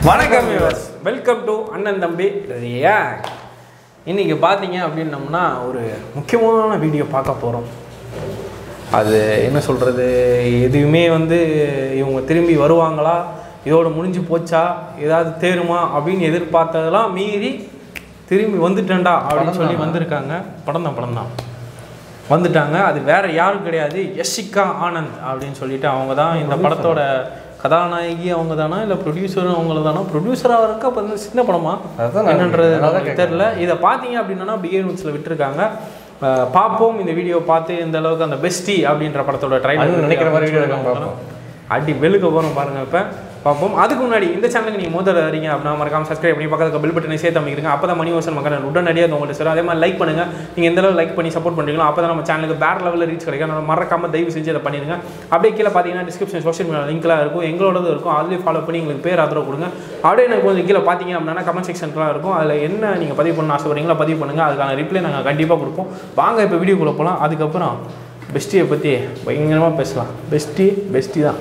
வணக்கம் viewers welcome to அண்ணன் தம்பி ரியாக்ட் இன்னைக்கு பார்த்தீங்க அப்படின்னம்னா ஒரு முக்கியமான வீடியோ பார்க்க போகிறோம் அது என்ன சொல்கிறது எதுவுமே வந்து இவங்க திரும்பி வருவாங்களா இதோட முடிஞ்சு போச்சா ஏதாவது தேருமா அப்படின்னு எதிர்பார்த்ததெல்லாம் மீறி திரும்பி வந்துட்டேன்டா அப்படின்னு சொல்லி வந்திருக்காங்க படம் தான் படம் தான் வந்துட்டாங்க அது வேற யாரும் கிடையாது யஷிகா ஆனந்த் அப்படின்னு சொல்லிட்டு அவங்க தான் இந்த படத்தோட கதாநாயகி அவங்க தானா இல்லை ப்ரொடியூசரும் அவங்கள தானா ப்ரொடியூசராக இருக்க அப்போ வந்து சின்ன படமா அதான் நான் என்னன்றது அதான் நமக்கு தெரியல இதை பார்த்தீங்க அப்படின்னா பிகே நூட்ஸில் விட்டுருக்காங்க அஹ் பார்ப்போம் இந்த வீடியோ பார்த்து இந்த அளவுக்கு அந்த பெஸ்டி அப்படின்ற படத்தோட அது ட்ரைலர் நினைக்கிற மாதிரி video இருக்கான்னு பார்ப்போம். அடி வெளுக்க போகிறோம் பாருங்க இப்போ பார்ப்போம் அதுக்கு முன்னாடி இந்த சேனலுக்கு நீங்கள் முதல்ல வரீங்க அப்படின்னா மறக்காம சப்ஸ்கிரைப் பண்ணி பக்கத்துக்கு பெல் பட்டனை சேர்த்து அமைக்கிறீங்க அப்போ தான் மணி வருஷன் மக்கள் உடனடியாக உங்கள்ட்ட சார் அதே மாதிரி லைக் பண்ணுங்க நீங்கள் எந்த அளவு லைக் பண்ணி சப்போர்ட் பண்ணுறீங்களோ அப்போ தான் நம்ம சேனலுக்கு வேற லெவலில் ரீச் கிடைக்கும் அதனால மறக்காம தயவு செஞ்சு அதை பண்ணிடுங்க அப்படியே கீழே பார்த்தீங்கன்னா டிஸ்கிரிப்ஷன் சோஷியல் மீடியா லிங்க்லாம் இருக்கும் எங்களோடது இருக்கும் அதுலேயும் ஃபாலோ பண்ணி எங்களுக்கு பேர் ஆதரவு கொடுங்க அப்படியே எனக்கு கொஞ்சம் கீழே பார்த்தீங்க அப்படின்னா கமெண்ட் செக்ஷன்லாம் இருக்கும் அதில் என்ன நீங்கள் பதிவு பண்ண ஆசைப்படுறீங்களோ பதிவு பண்ணுங்கள் அதுக்கான ரிப்ளை நாங்கள் கண்டிப்பாக கொடுப்போம் வாங்க இப்போ வீடியோக்குள்ளே போகலாம் அதுக்கப்புறம் பெஸ்ட்டியை பற்றி பயங்கரமாக பேசலாம் பெஸ்ட்டி பெஸ்ட்டி தான்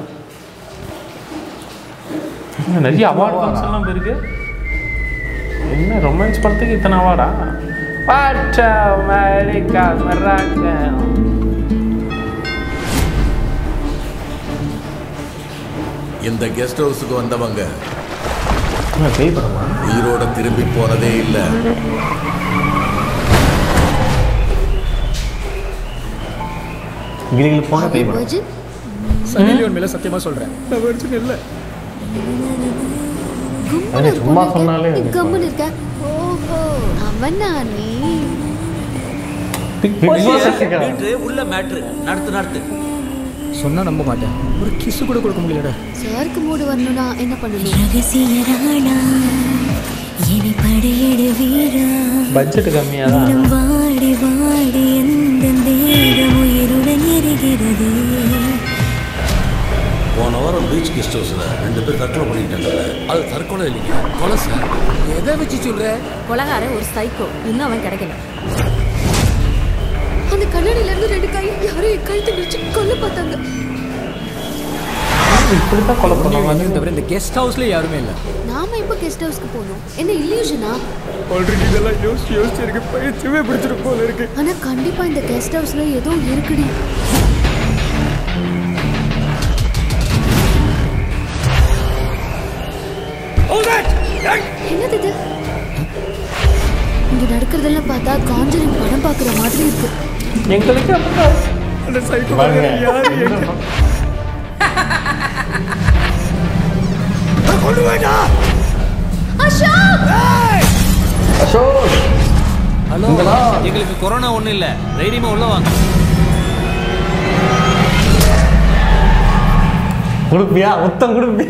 இங்க நிறைய அவார்டு ஃபங்க்ஷன்லாம் இருக்கு என்ன ரொமான்ஸ் படத்துக்கு இத்தனை அவார்டா வாட் அமெரிக்கா மெராக்கா இந்த கெஸ்ட் ஹவுஸுக்கு வந்தவங்க பேய் படமா உயிரோட திரும்பி போனதே இல்ல கிரிகில் போன பேய் படம் virgin? சனிலியோன் மேல சத்தியமா சொல்றேன் நான் வெர்ஜின் இல்ல கும்முனு அது சும்மா பொண்ணு சொன்னாலே நீ எனக்கு கம்முனு இருக்க ஓஹோ அவனா நீ மீட்ரு உள்ள மேட்ரு நடத்து நடத்து சொன்னா நம்ப மாட்டேன் ஒரு கிஸ் கூட கொடுக்க முடியலடா சாருக்கு மூடு வரணும்னா என்ன பண்ணணும் ரகசியராணா இனி படையெடு வீரா பட்ஜெட் கம்மியாக தான் தினம் வாடி வாடி எந்த தேகம் உயிருடன் எரிகிறது போன வாரம் பீச் கெஸ்ட் ஹவுஸ்ல ரெண்டு பேர் தற்கொலை பண்ணிட்டாங்கல்ல அது தற்கொலை இல்லைங்க கொலை சார் எதை வச்சு சொல்ற கொலகாரன் ஒரு சைக்கோ இன்னும் அவன் கிடைக்கல அந்த கண்ணாடியில இருந்து ரெண்டு கை யாரோ என் கழுத்து பிடிச்சு கொல்ல பார்த்தாங்க இப்படி தான் கொலை பண்ணுவாங்க தவிர இந்த கெஸ்ட் ஹவுஸ்ல யாருமே இல்ல நாம இப்ப கெஸ்ட் ஹவுஸ்க்கு போனோம் என்ன இல்லியூஷனா ஆல்ரெடி இதெல்லாம் யோசிச்சு யோசிச்சு இருக்கு பயிற்சியவே பிடிச்சிட்டு போல இருக்கு ஆனா கண்டிப்பா இந்த கெஸ்ட் ஹவுஸ்ல ஏதோ இருக்குடி என்னது இது இங்க நடக்கிறதெல்லாம் பார்த்தா காஞ்சரிங் படம் பார்க்குற மாதிரி இருக்கு எங்களுக்கு அப்படிதான் அந்த சைக்கோ பாருங்க. யாரு எங்க ஹலோ எங்களுக்கு கொரோனா ஒண்ணும் இல்ல தைரியமா உள்ள வாங்க கொடுப்பியா மொத்தம் கொடுப்பியா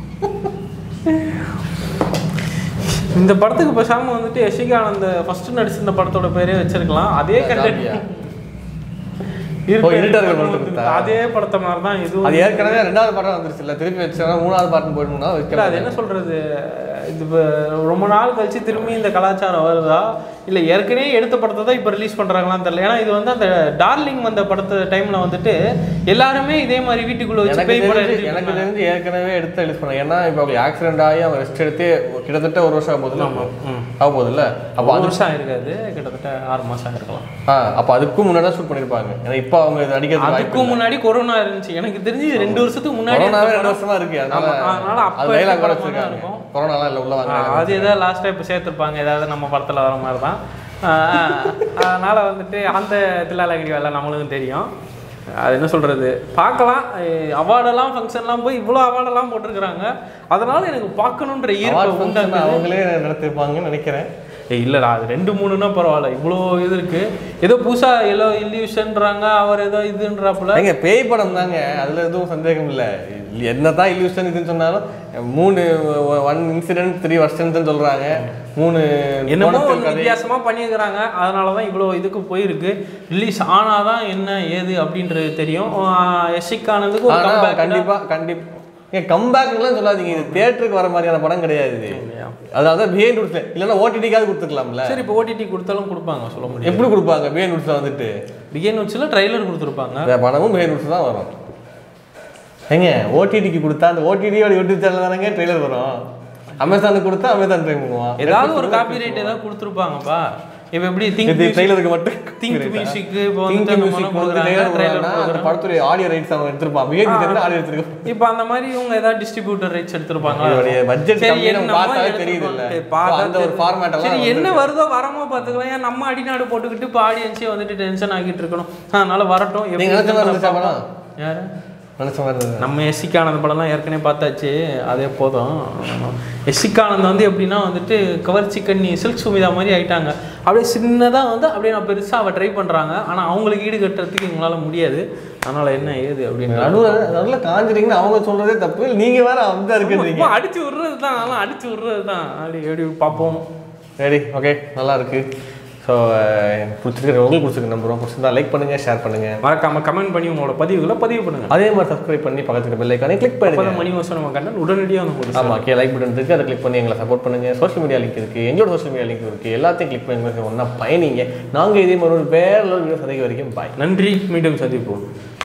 இந்த படத்துக்கு பேசாம வந்துட்டு யஷிகா ஆனந்த் ஃபர்ஸ்ட் நடிச்சிருந்த படத்தோட பேரே வச்சிருக்கலாம் அதே ஜாலியா. கண்டென்ட் ஓ, இருட்டா இருக்கிற படத்தை கொடுத்தா? அதே படத்தை மாதிரி தான் இதுவும் அது ஏற்கனவே ரெண்டாவது பாட்டம் வந்துருச்சு இல்ல திருப்பி வச்சா மூணாவது பாட்டு போயிடணும்னா இல்ல அது என்ன சொல்றது இது இப்ப ரொம்ப நாள் கழிச்சு திரும்பி இந்த கலாச்சாரம் வருதா இல்ல ஏற்கனவே எடுத்த படத்தை தான் இப்போ ரிலீஸ் பண்றாங்களான்னு தெரியல ஏன்னா இது வந்து அந்த டார்லிங் வந்த படத்து டைம்ல வந்துட்டு எல்லாருமே இதே மாதிரி வீட்டுக்குள்ள வச்சு எனக்கு பேய் படம் தெரிஞ்சு எடுத்துட்டு எனக்கு இருந்தாங்க. தெரிஞ்சு ஏற்கனவே எடுத்து ரிலீஸ் பண்ணாங்க ஏன்னா இப்போ அவங்க ஆக்சிடென்ட் ஆகி அவங்க ரெஸ்ட் எடுத்து கிட்டத்தட்ட ஒரு வருஷம் ஆக போகுதுல்ல ஆமா, ம். ஆக போகுதுல்ல அப்போ ஒரு அது வருஷம் ஆயிருக்காது கிட்டத்தட்ட ஆறு மாசம் இருக்கலாம் ஆ அப்போ அதுக்கும் முன்னாடி தான் ஷூட் பண்ணியிருப்பாங்க ஏன்னா இப்போ அவங்க இது அடிக்கிறது வாய்ப்பு அதுக்கும் முன்னாடி கொரோனா இருந்துச்சு எனக்கு தெரிஞ்சு இது ரெண்டு வருஷத்துக்கு முன்னாடி கொரோனாவே எடுத்த ரெண்டு படம். வருஷமா இருக்கு அதனால ஆமா, அதனால அப்ப அது டைலாக் கூட எடுத்த படமா தான் வச்சிருக்காங்க இருக்கும். கொரோனாலாம் இல்லை உள்ள வாங்க ஆ, அது ஏதாவது லாஸ்ட்டாக இப்போ சேர்த்துருப்பாங்க ஏதாவது நம்ம படத்தில் வர மாதிரி தான் அதனால் வந்துட்டு அந்த தில்லாலகிரி வேலை நம்மளுக்கும் தெரியும் அது என்ன சொல்கிறது பார்க்கலாம் அவார்டெல்லாம் ஃபங்க்ஷன்லாம் போய் இவ்வளோ அவார்டெல்லாம் போட்டிருக்கிறாங்க அதனால் எனக்கு பார்க்கணுன்ற Award ஈர்ப்பு function உண்டாகுது அவங்களே நடத்திருப்பாங்கன்னு நினைக்கிறேன் ஏய் இல்லைடா அது ரெண்டு மூணுன்னா பரவாயில்ல இவ்வளோ இது இருக்குது ஏதோ புதுசாக ஏதோ இல்லியூஷன்றாங்க அவர் ஏதோ இதுன்றாப்புல ஏங்க பேய் படம் தாங்க அதுல எதுவும் சந்தேகம் இல்ல என்னதான் இல்லூஷன் இதுன்னு சொன்னாலும் மூணு ஒன் இன்சிடென்ட் த்ரீ வருஷன் சொல்றாங்க மூணு என்னமோ கோணத்தில் ஒரு கதை. வித்தியாசமா பண்ணியிருக்கிறாங்க அதனால தான் இவ்வளோ இதுக்கு போயிருக்கு ரிலீஸ் ஆனாதான் என்ன ஏது அப்படின்றது தெரியும் எஸ்சிக் ஆனதுக்கு ஒரு ஆனா comeback கண்டிப்பா கண்டிப்பா ஏன் கம்பேக்லாம் சொல்லாதீங்க இது தியேட்டருக்கு வர மாதிரியான படம் கிடையாது இது அதனால தான் பிஹைண்ட் ரூட்ஸ்ல இல்லைன்னா ஓடிடிக்காவது கொடுத்துக்கலாம்ல சரி இப்போ ஓடிடி கொடுத்தாலும் கொடுப்பாங்க சொல்ல முடியும் எப்படி கொடுப்பாங்க பிஹைண்ட் ரூட்ஸ்ல வந்துட்டு பிகே நோட்ஸில் ட்ரைலர் கொடுத்துருப்பாங்க இந்த படமும் பிஹைண்ட் ரூட்ஸ் தான் வரும் ஏங்க ஓடிடிக்கு கொடுத்தா அந்த ஓடிடியோட யூடியூப் சேனல் தானங்க ட்ரெய்லர் வரும் அமேசானுக்கு கொடுத்தா அமேசான் ட்ரை பண்ணுவான் ஏதாவது ஒரு காப்பி ரைட் ஏதாவது கொடுத்துருப்பாங்கப்பா இப்போ எப்படி திங்க் இது ட்ரெய்லருக்கு மட்டும் திங்க் மியூசிக் இப்போ திங்க் வந்து மியூசிக் கொடுக்குறாங்க அந்த படத்துடைய ஆடியோ ரைட்ஸ் அவங்க எடுத்திருப்பான் விவேக் தெரிஞ்ச ஆடியோ எடுத்திருக்கான் இப்போ அந்த மாதிரி இவங்க ஏதாவது டிஸ்ட்ரிபியூட்டர் ரைட்ஸ் எடுத்திருப்பாங்க இதோடைய budget கம்மியா நம்ம பார்த்தாலே தெரியுது இல்ல. அந்த ஒரு format எல்லாம் சரி என்ன வந்திருக்கு. வருதோ வரமோ பார்த்துக்கலாம் ஏன் நம்ம அடிநாடு போட்டுக்கிட்டு இப்போ ஆடியன்ஸே வந்துட்டு டென்ஷன் ஆகிட்டு இருக்கணும் அதனால வரட்டும் எப்படி நீங்க நினைச்ச மாதிரி இருக்குன்னு இருந்துச்சா பார்ப்போம். படம் யாரு நினைச்ச மாதிரி இருந்தது நம்ம எஸ்சிக்கானந்த படம்லாம் ஏற்கனவே பார்த்தாச்சு அதே போதும் எஸ்சிக்கானந்த் வந்து எப்படின்னா வந்துட்டு கவர்ச்சி கண்ணி சில்க் சுமிதா மாதிரி ஆயிட்டாங்க அப்படியே சின்னதாக வந்து அப்படியே நான் பெருசாக அவ ட்ரை பண்ணுறாங்க ஆனால் அவங்களுக்கு ஈடு கட்டுறதுக்கு இவங்களால முடியாது அதனால் என்ன ஏது அப்படின்னு நடுவில் நடுவில் காஞ்சிட்டீங்கன்னு அவங்க சொல்றதே தப்பு இல்ல நீங்க வேற அந்த இருக்குன்றீங்க சும்மா அடிச்சு விடுறது தான் அதெல்லாம் அடிச்சு விடுறது தான் அப்படி எப்படி பார்ப்போம் ரெடி ஓகே நல்லா இருக்கு ஸோ பிடிச்சிருக்கு உங்களுக்கு பிடிச்சிருக்கு நம்புறோம் பிடிச்சிருந்தா லைக் பண்ணுங்க ஷேர் பண்ணுங்க மறக்காம கமெண்ட் பண்ணி உங்களோட பதிவுகளை பதிவு பண்ணுங்க அதே மாதிரி சப்ஸ்கிரைப் பண்ணி பக்கத்துக்கு பெல் ஐக்கானே கிளிக் பண்ணுங்க அப்பதான் மணி வருஷம் நம்ம கண்டன் உடனடியாக வந்து உங்களுக்கு ஆமா கீழே லைக் பட்டன் இருக்கு அதை கிளிக் பண்ணி எங்களை சப்போர்ட் பண்ணுங்க சோஷியல் மீடியா லிங்க் இருக்கு எங்களோட சோஷியல் மீடியா லிங்க் இருக்கு எல்லாத்தையும் கிளிக் பண்ணி ஒன்றா பயணிங்க நாங்க இதே மாதிரி ஒரு வேற ஒரு வீடியோ சந்திக்க வரைக்கும் பாய் நன்றி மீண்டும் சந்திப்போம்